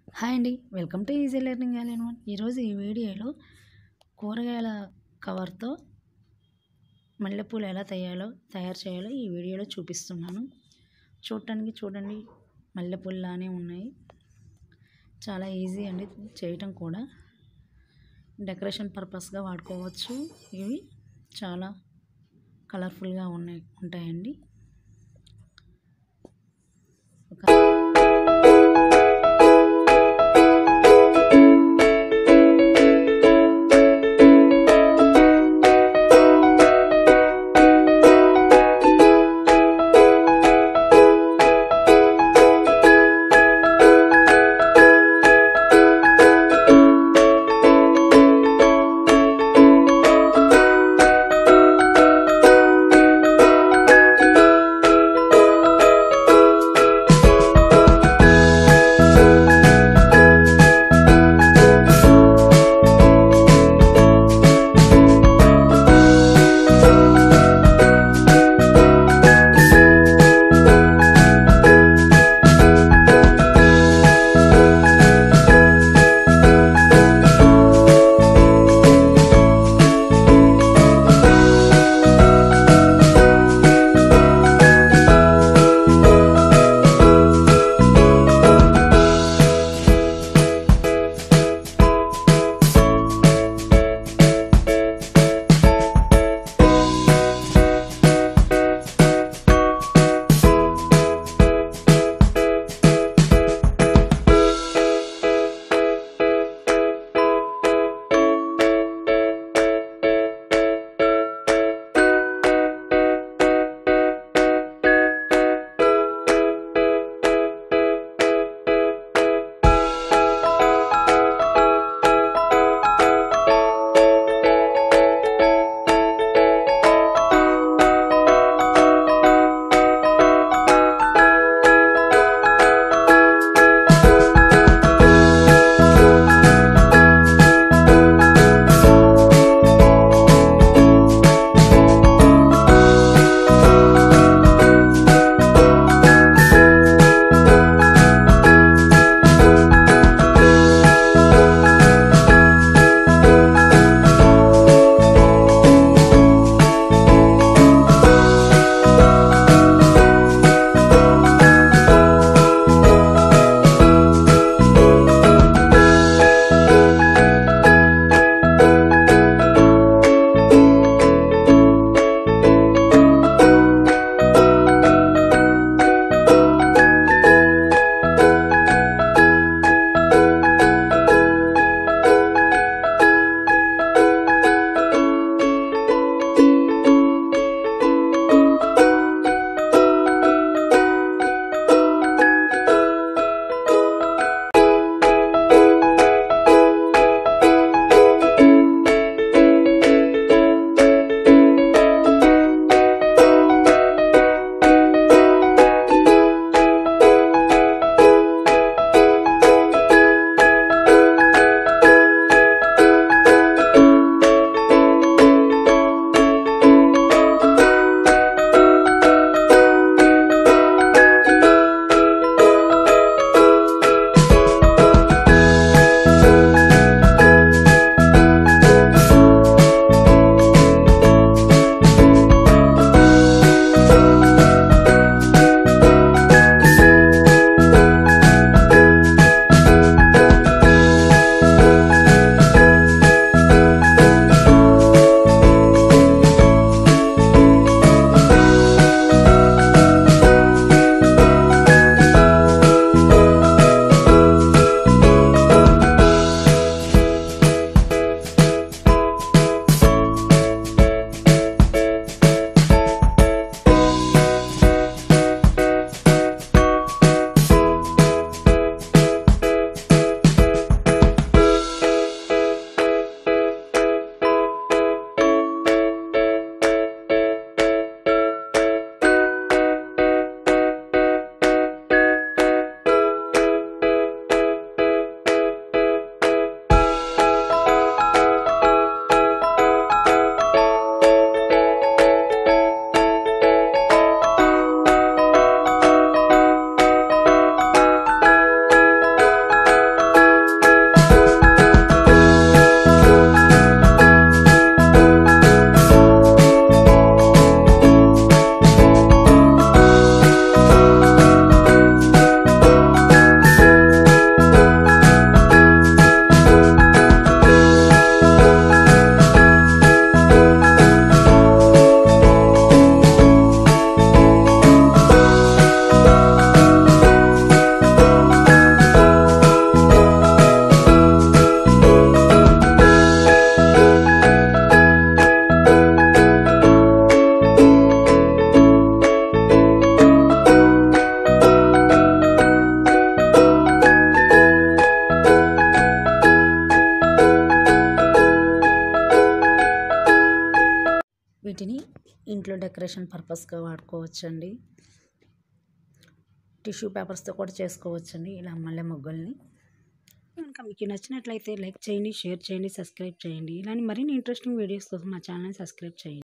hi అండి welcome to easy learning all one ఈరోజు ఈ వీడియోలో కూరగాయల కవర్తో మల్లెపూలు ఎలా తయాలో తయారు చేయాలో ఈ వీడియోలో చూపిస్తున్నాను చూడటానికి చూడండి మల్లెపూల్లానే ఉన్నాయి చాలా ఈజీ అండి చేయటం కూడా డెకరేషన్ పర్పస్గా వాడుకోవచ్చు ఇవి చాలా కలర్ఫుల్గా ఉన్నాయి ఉంటాయండి ఒక ఇంట్లో డెకరేషన్ పర్పస్గా వాడుకోవచ్చండి టిష్యూ పేపర్స్తో కూడా చేసుకోవచ్చండి ఇలా మల్లె మొగ్గల్ని కనుక మీకు నచ్చినట్లయితే లైక్ చేయండి షేర్ చేయండి సబ్స్క్రైబ్ చేయండి ఇలాంటి మరిన్ని ఇంట్రెస్టింగ్ వీడియోస్ కోసం మా ఛానల్ని సబ్స్క్రైబ్ చేయండి